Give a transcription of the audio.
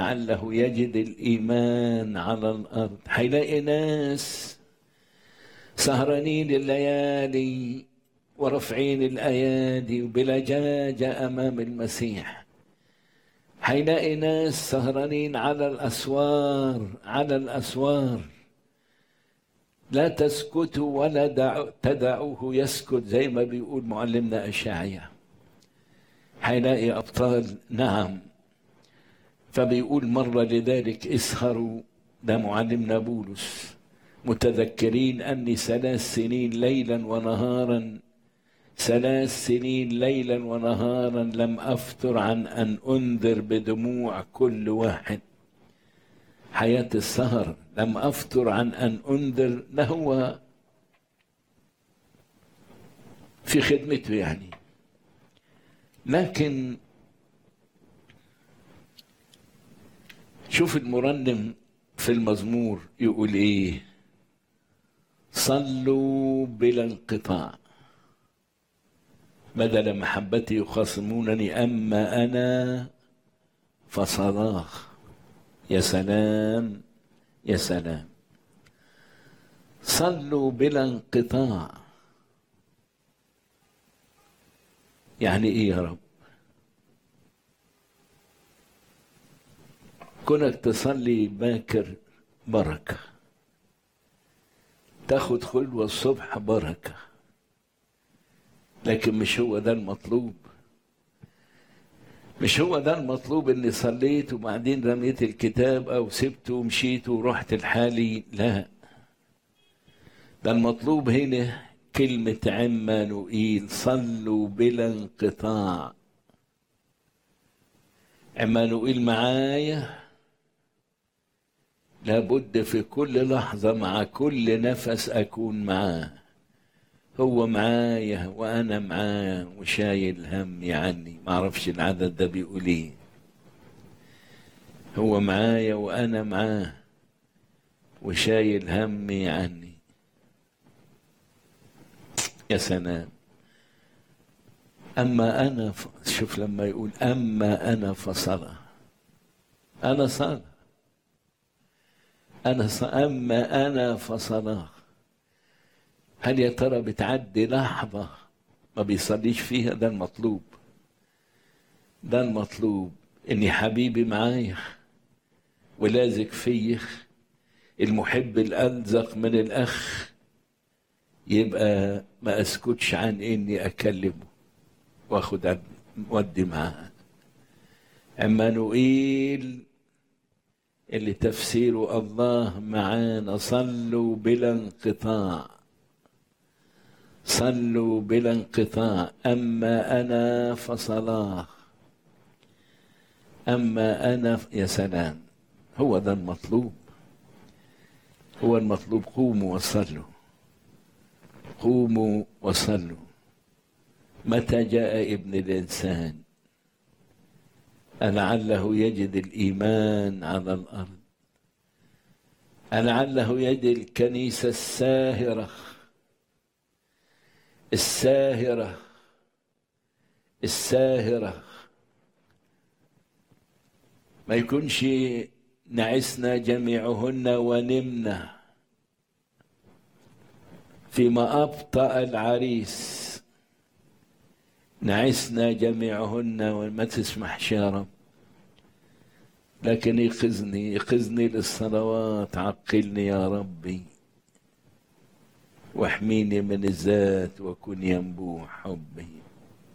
لعله يجد الإيمان على الأرض هيلاقي ناس سهرانين الليالي ورافعين الأيادي بلجاجة أمام المسيح هيلاقي ناس سهرانين على الأسوار على الأسوار لا تسكتوا ولا دعو تدعوه يسكت زي ما بيقول معلمنا أشعيا هيلاقي أبطال نعم فبيقول مرة لذلك اسهروا ده معلمنا بولس متذكرين أني ثلاث سنين ليلا ونهارا ثلاث سنين ليلا ونهارا لم أفتر عن أن أنذر بدموع كل واحد حياة السهر لم أفتر عن أن أنذر ده هو في خدمته يعني لكن شوف المرنم في المزمور يقول ايه صلوا بلا انقطاع بدل محبتي يخاصمونني اما انا فصلاح يا سلام يا سلام صلوا بلا انقطاع يعني ايه يا رب كونك تصلي باكر بركة تاخد خلوة الصبح بركة لكن مش هو ده المطلوب مش هو ده المطلوب اني صليت وبعدين رميت الكتاب او سبته ومشيت ورحت لحالي لا ده المطلوب هنا كلمة عمانوئيل صلوا بلا انقطاع عمانوئيل معايا لابد في كل لحظة مع كل نفس أكون معاه هو معايا وأنا معاه وشايل همي عني ما أعرفش العدد ده بيقول إيه هو معايا وأنا معاه وشايل همي عني يا سلام أما أنا ف... شوف لما يقول أما أنا فصلاة أنا صلاة أنا ص... أما أنا فصلاة هل يا ترى بتعدي لحظة ما بيصليش فيها ده المطلوب ده المطلوب إني حبيبي معايا ولازق فيا المحب الألزق من الأخ يبقى ما أسكتش عن إني أكلمه واخد ودي معاه عمانوئيل اللي تفسيره الله معانا صلوا بلا انقطاع صلوا بلا انقطاع اما انا فصلاه اما انا يا سلام هو ده المطلوب هو المطلوب قوموا وصلوا قوموا وصلوا متى جاء ابن الانسان ألعله يجد الإيمان على الأرض ألعله يجد الكنيسة الساهرة الساهرة الساهرة ما يكونش نعسنا جميعهن ونمنا فيما أبطأ العريس نعسنا جميعهن وما تسمحش يا رب لكن يقظني يقظني للصلوات عقلني يا ربي واحميني من الذات وكن ينبوع حبي